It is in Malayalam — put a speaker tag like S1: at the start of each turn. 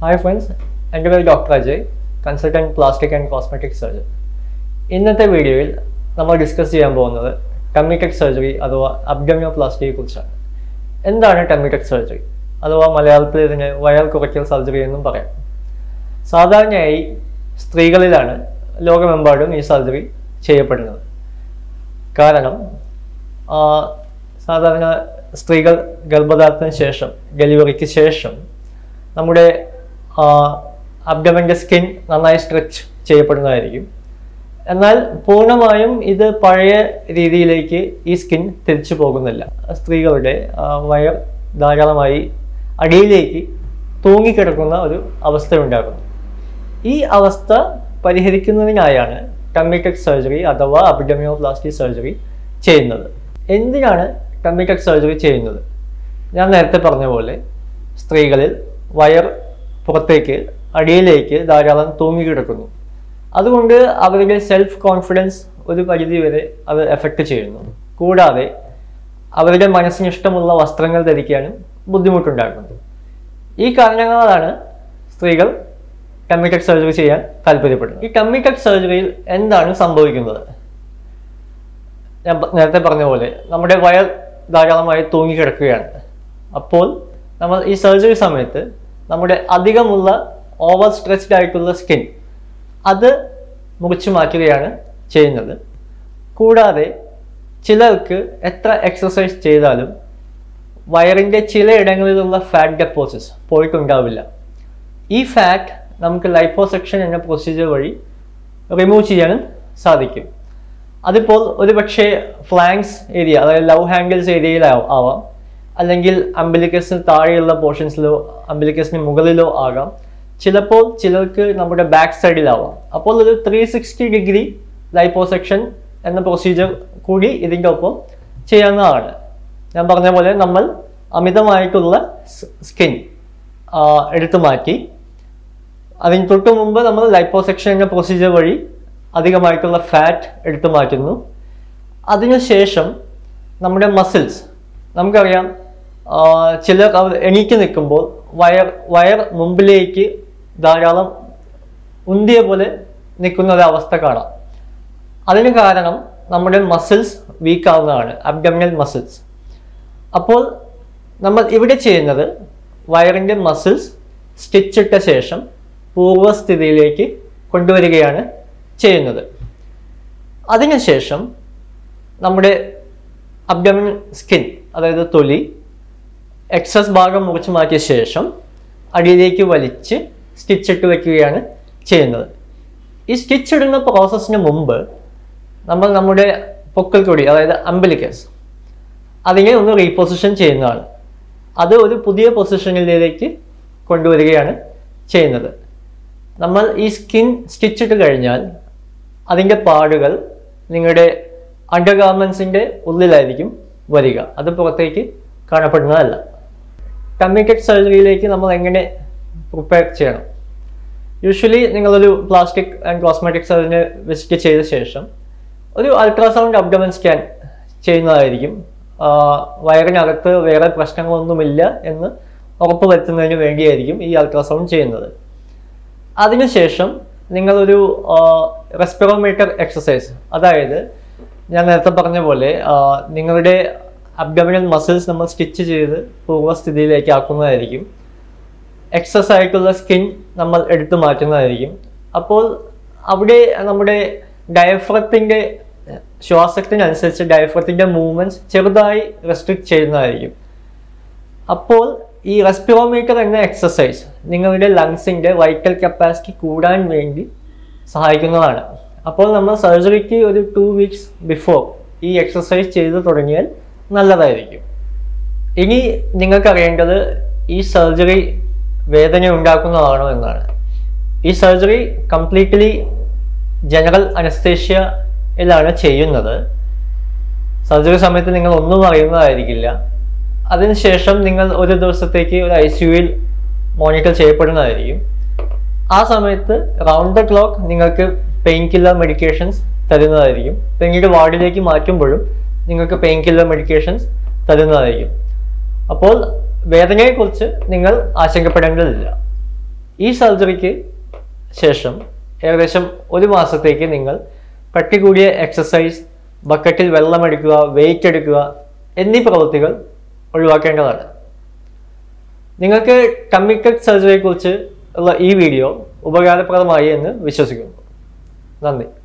S1: ഹായ് ഫ്രണ്ട്സ് എൻ്റെ പേര് doctor Ajay consultant plastic and cosmetic surgeon ഇന്നത്തെ വീഡിയോയിൽ നമ്മൾ ഡിസ്കസ് ചെയ്യാൻ പോകുന്നത് ടമ്മിടെക് സർജറി അഥവാ അബ്ഡമിയോപ്ലാസ്റ്റിയെ കുറിച്ചാണ് എന്താണ് ടമ്മിടെക് സർജറി അഥവാ മലയാളത്തിൽ ഇതിന് വയർ കുറയ്ക്കൽ സർജറി എന്നും പറയാം സാധാരണയായി സ്ത്രീകളിലാണ് ലോകമെമ്പാടും ഈ സർജറി ചെയ്യപ്പെടുന്നത് കാരണം ആ, സാധാരണ സ്ത്രീകൾ ഗർഭധാരണത്തിന് ശേഷം ഡെലിവറിക്ക് ശേഷം നമ്മുടെ അബ്ഡമൻ്റെ സ്കിൻ നന്നായി സ്ട്രെച്ച് ചെയ്യപ്പെടുന്നതായിരിക്കും എന്നാൽ പൂർണ്ണമായും ഇത് പഴയ രീതിയിലേക്ക് ഈ സ്കിൻ തിരിച്ചു പോകുന്നില്ല സ്ത്രീകളുടെ ആ, വയർ ധാരാളമായി അടിയിലേക്ക് തൂങ്ങിക്കിടക്കുന്ന ഒരു അവസ്ഥ ഉണ്ടാകുന്നു ഈ അവസ്ഥ പരിഹരിക്കുന്നതിനായാണ് ടമ്മിടെക് സർജറി അഥവാ അബിഡമിയോപ്ലാസ്റ്റി സർജറി ചെയ്യുന്നത് എന്തിനാണ് ടമ്മിടെക് സർജറി ചെയ്യുന്നത് ഞാൻ നേരത്തെ പറഞ്ഞ പോലെ സ്ത്രീകളിൽ വയർ പുറത്തേക്ക് അടിയിലേക്ക് ധാരാളം തൂങ്ങിക്കിടക്കുന്നു അതുകൊണ്ട് അവരുടെ സെൽഫ് കോൺഫിഡൻസ് ഒരു പരിധി വരെ അത് എഫക്റ്റ് ചെയ്യുന്നു കൂടാതെ അവരുടെ മനസ്സിന് ഇഷ്ടമുള്ള വസ്ത്രങ്ങൾ ധരിക്കാനും ബുദ്ധിമുട്ടുണ്ടാക്കുന്നു ഈ കാരണങ്ങളാണ് സ്ത്രീകൾ ടമ്മിടെക് സർജറി ചെയ്യാൻ താല്പര്യപ്പെടുന്നത് ഈ ടമ്മിടെക് സർജറിയിൽ എന്താണ് സംഭവിക്കുന്നത് ഞാൻ പ- നേരത്തെ പറഞ്ഞ പോലെ നമ്മുടെ വയർ ധാരാളമായി തൂങ്ങിക്കിടക്കുകയാണ് അപ്പോൾ നമ്മൾ ഈ സർജറി സമയത്ത് നമ്മുടെ അധികമുള്ള ഓവർ സ്ട്രെച്ച്ഡ് ആയിട്ടുള്ള സ്കിൻ അത് മുറിച്ചു മാറ്റുകയാണ് ചെയ്യുന്നത് കൂടാതെ ചിലർക്ക് എത്ര എക്സസൈസ് ചെയ്താലും വയറിൻ്റെ ചിലയിടങ്ങളിലുള്ള ഫാറ്റ് ഡെപ്പോസിറ്റ്സ് പോയിട്ടുണ്ടാവില്ല ഈ ഫാറ്റ് നമുക്ക് ലൈപ്പോസെക്ഷൻ എന്ന പ്രൊസീജിയർ വഴി റിമൂവ് ചെയ്യാനും സാധിക്കും അതിപ്പോൾ ഒരു പക്ഷേ ഫ്ലാങ്സ് ഏരിയ അതായത് ലവ് ഹാൻഡിൽസ് ഏരിയയിലാവും ആവാം അല്ലെങ്കിൽ അംബിലിക്കസിന് താഴെയുള്ള പോർഷൻസിലോ അംബിലിക്കസിന് മുകളിലോ ആകാം ചിലപ്പോൾ ചിലർക്ക് നമ്മുടെ ബാക്ക് സൈഡിലാവാം അപ്പോൾ ഒരു ത്രീ സിക്സ്റ്റി ഡിഗ്രി ലൈപ്പോസെക്ഷൻ എന്ന പ്രൊസീജിയർ കൂടി ഇതിൻ്റെ ഒപ്പം ചെയ്യാവുന്നതാണ് ഞാൻ പറഞ്ഞ പോലെ നമ്മൾ അമിതമായിട്ടുള്ള സ്കിൻ എടുത്തു മാറ്റി അതിന് തൊട്ട് മുമ്പ് നമ്മൾ ലൈപ്പോസെക്ഷൻ എന്ന പ്രൊസീജിയർ വഴി അധികമായിട്ടുള്ള ഫാറ്റ് എടുത്തു മാറ്റുന്നു അതിനുശേഷം നമ്മുടെ മസിൽസ് നമുക്കറിയാം ആ, ചിലർ അവർ എണീറ്റ് നിൽക്കുമ്പോൾ വയർ വയർ മുമ്പിലേക്ക് ധാരാളം ഉന്തിയ പോലെ നിൽക്കുന്ന ഒരു അവസ്ഥ കാണാം അതിന് കാരണം നമ്മുടെ മസിൽസ് വീക്ക് ആവുന്നതാണ് അബ്ഡമിനൽ മസിൽസ് അപ്പോൾ നമ്മൾ ഇവിടെ ചെയ്യുന്നത് വയറിൻ്റെ മസിൽസ് സ്റ്റിച്ചിട്ട ശേഷം പൂർവ്വസ്ഥിതിയിലേക്ക് കൊണ്ടുവരികയാണ് ചെയ്യുന്നത് അതിനുശേഷം നമ്മുടെ അബ്ഡമിൻ സ്കിൻ അതായത് തൊലി എക്സസ് ഭാഗം മുറിച്ച് മാറ്റിയ ശേഷം അടിയിലേക്ക് വലിച്ച് സ്റ്റിച്ചിട്ട് വെക്കുകയാണ് ചെയ്യുന്നത് ഈ സ്റ്റിച്ച് ഇടുന്ന പ്രോസസ്സിന് മുമ്പ് നമ്മൾ നമ്മുടെ പൊക്കൽ കൊടി അതായത് അമ്പലിക്കസ് അതിനെ ഒന്ന് റീപൊസിഷൻ ചെയ്യുന്നതാണ് അത് ഒരു പുതിയ പൊസിഷനിലേക്ക് കൊണ്ടുവരികയാണ് ചെയ്യുന്നത് നമ്മൾ ഈ സ്കിൻ സ്റ്റിച്ചിട്ട് കഴിഞ്ഞാൽ അതിൻ്റെ പാടുകൾ നിങ്ങളുടെ അണ്ടർ ഗാർമെൻസിൻ്റെ ഉള്ളിലായിരിക്കും വരിക അത് പുറത്തേക്ക് കാണപ്പെടുന്നതല്ല ടമ്മിക്കെറ്റ് സർജറിയിലേക്ക് നമ്മൾ എങ്ങനെ പ്രിപ്പയർ ചെയ്യണം യൂഷ്വലി നിങ്ങളൊരു പ്ലാസ്റ്റിക് ആൻഡ് കോസ്മെറ്റിക് സർജനെ വിസിറ്റ് ചെയ്ത ശേഷം ഒരു അൾട്രാസൗണ്ട് അബ്ഡമൻ സ്കാൻ ചെയ്യുന്നതായിരിക്കും ആ, വയറിനകത്ത് വേറെ പ്രശ്നങ്ങളൊന്നുമില്ല എന്ന് ഉറപ്പ് വരുത്തുന്നതിന് വേണ്ടിയായിരിക്കും ഈ അൾട്രാസൗണ്ട് ചെയ്യുന്നത് അതിനുശേഷം നിങ്ങളൊരു റെസ്പിറോമീറ്റർ എക്സസൈസ് അതായത് ഞാൻ നേരത്തെ പറഞ്ഞ പോലെ ആ, നിങ്ങളുടെ അബ്ഡമിനൽ മസിൽസ് നമ്മൾ സ്റ്റിച്ച് ചെയ്ത് പൂർവ്വസ്ഥിതിയിലേക്ക് ആക്കുന്നതായിരിക്കും എക്സസ് ആയിട്ടുള്ള സ്കിൻ നമ്മൾ എടുത്തു മാറ്റുന്നതായിരിക്കും അപ്പോൾ അവിടെ നമ്മുടെ ഡയഫ്രത്തിൻ്റെ ശ്വാസത്തിനനുസരിച്ച് ഡയഫ്രത്തിൻ്റെ മൂവ്മെൻറ്റ്സ് ചെറുതായി റെസ്ട്രിക്റ്റ് ചെയ്യുന്നതായിരിക്കും അപ്പോൾ ഈ റെസ്പിറോമീറ്റർ എന്ന എക്സസൈസ് നിങ്ങളുടെ ലങ്സിൻ്റെ വൈറ്റൽ കപ്പാസിറ്റി കൂടാൻ വേണ്ടി സഹായിക്കുന്നതാണ് അപ്പോൾ നമ്മൾ സർജറിക്ക് ഒരു ടു വീക്സ് ബിഫോർ ഈ എക്സസൈസ് ചെയ്ത് തുടങ്ങിയാൽ നല്ലതായിരിക്കും ഇനി നിങ്ങൾക്ക് അറിയേണ്ടത് ഈ സർജറി വേദന ഉണ്ടാക്കുന്നതാണോ എന്നാണ് ഈ സർജറി കംപ്ലീറ്റ്ലി ജനറൽ അനസ്തേഷ്യയിലാണ് ചെയ്യുന്നത് സർജറി സമയത്ത് നിങ്ങൾ ഒന്നും അറിയുന്നതായിരിക്കില്ല അതിനുശേഷം നിങ്ങൾ ഒരു ദിവസത്തേക്ക് ഒരു ഐ സിയുയിൽ മോണിറ്റർ ചെയ്യപ്പെടുന്നതായിരിക്കും ആ സമയത്ത് റൗണ്ട് ദ ക്ലോക്ക് നിങ്ങൾക്ക് പെയിൻ കില്ലർ മെഡിക്കേഷൻസ് തരുന്നതായിരിക്കും പിന്നീട് വാർഡിലേക്ക് മാറ്റുമ്പോഴും നിങ്ങൾക്ക് പെയിൻ കില്ലർ മെഡിക്കേഷൻസ് തരുന്നതായിരിക്കും അപ്പോൾ വേദനയെക്കുറിച്ച് നിങ്ങൾ ആശങ്കപ്പെടേണ്ടതില്ല ഈ സർജറിക്ക് ശേഷം ഏകദേശം ഒരു മാസത്തേക്ക് നിങ്ങൾ കട്ടി കൂടിയ എക്സസൈസ് ബക്കറ്റിൽ വെള്ളമെടുക്കുക വെയിറ്റ് എടുക്കുക എന്നീ പ്രവൃത്തികൾ ഒഴിവാക്കേണ്ടതാണ് നിങ്ങൾക്ക് ടമ്മിക്കറ്റ് സർജറിയെ കുറിച്ച് ഉള്ള ഈ വീഡിയോ ഉപകാരപ്രദമായി എന്ന് വിശ്വസിക്കുന്നു നന്ദി